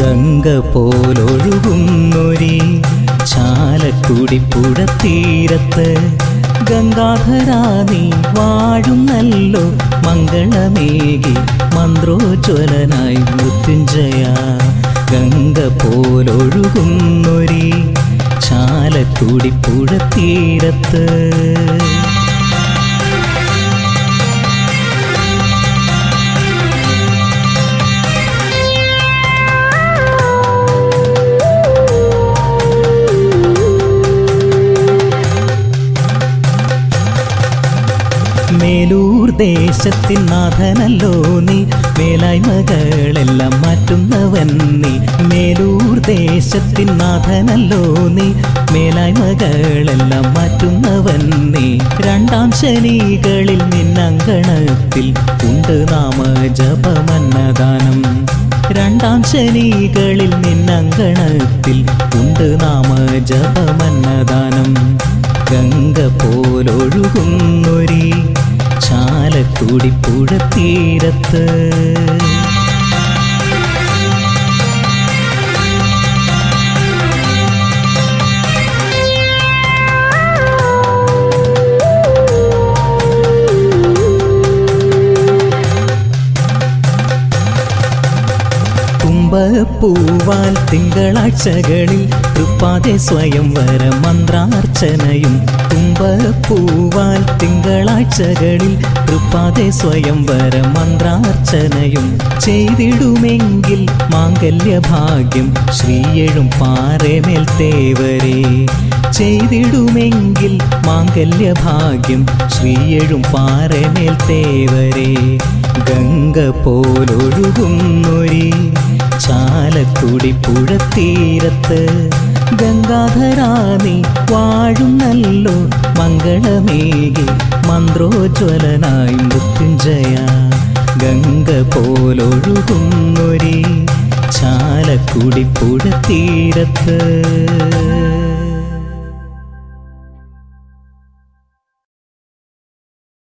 ഗംഗ പോലൊഴുകുന്നൊരി ചാലക്കുടിപ്പുഴ തീരത്ത് ഗംഗാധരാ നീ വാഴുന്നല്ലോ മംഗളമേകി മന്ത്രോജ്വലനായി മൃത്യുഞ്ജയ ഗംഗ പോലൊഴുകുന്നൊരി ചാലക്കുടിപ്പുഴ തീരത്ത് മേലൂർ ദേശത്തിൻ നാഥനല്ലോ നീ മേലായ്മകളെല്ലാം മാറ്റുന്നവൻ നീ മേലൂർ ദേശത്തിൻ നാഥനല്ലോ നീ മേലായ്മകളെല്ലാം മാറ്റുന്നവൻ നീ രണ്ടാം ശനികളിൽ നിന്നങ്കണത്തിൽ ഉണ്ട് നാമ ജപമന്നദാനം രണ്ടാം ശനികളിൽ നിന്നങ്കണത്തിൽ ഉണ്ട് നാമ ജപമന്നദാനം ഗംഗ പോലൊഴുകുന്നൊരി ചാലക്കുടിപ്പുഴ തീരത്ത് തുമ്പപ്പൂവാൽ തിങ്കളാഴ്ചകളിൽ തൃപ്പാതെ സ്വയംവര മന്ത്രാർച്ചനയും തുമ്പപ്പൂവാൽ തിങ്കളാഴ്ചകളിൽ തൃപ്പാതെ സ്വയംവര മന്ത്രാർച്ചനയും ചെയ്തിടുമെങ്കിൽ മാംഗല്യഭാഗ്യം ശ്രീയഴും പാറമേൽ തേവരേ ചെയ്തിടുമെങ്കിൽ മാംഗല്യഭാഗ്യം ശ്രീയഴും പാറമേൽ തേവരേ ഗംഗ പോലൊഴുകുന്നൊരി ചാലക്കുടിപ്പുഴ തീരത്ത് ഗംഗാധരാ നീ വാഴുന്നല്ലോ മംഗളമേകി മന്ത്രോജ്വലനായി മൃത്യുഞ്ജയ ഗംഗ പോലൊഴുകുന്നൊരി ചാലക്കുടിപ്പുഴ തീരത്ത്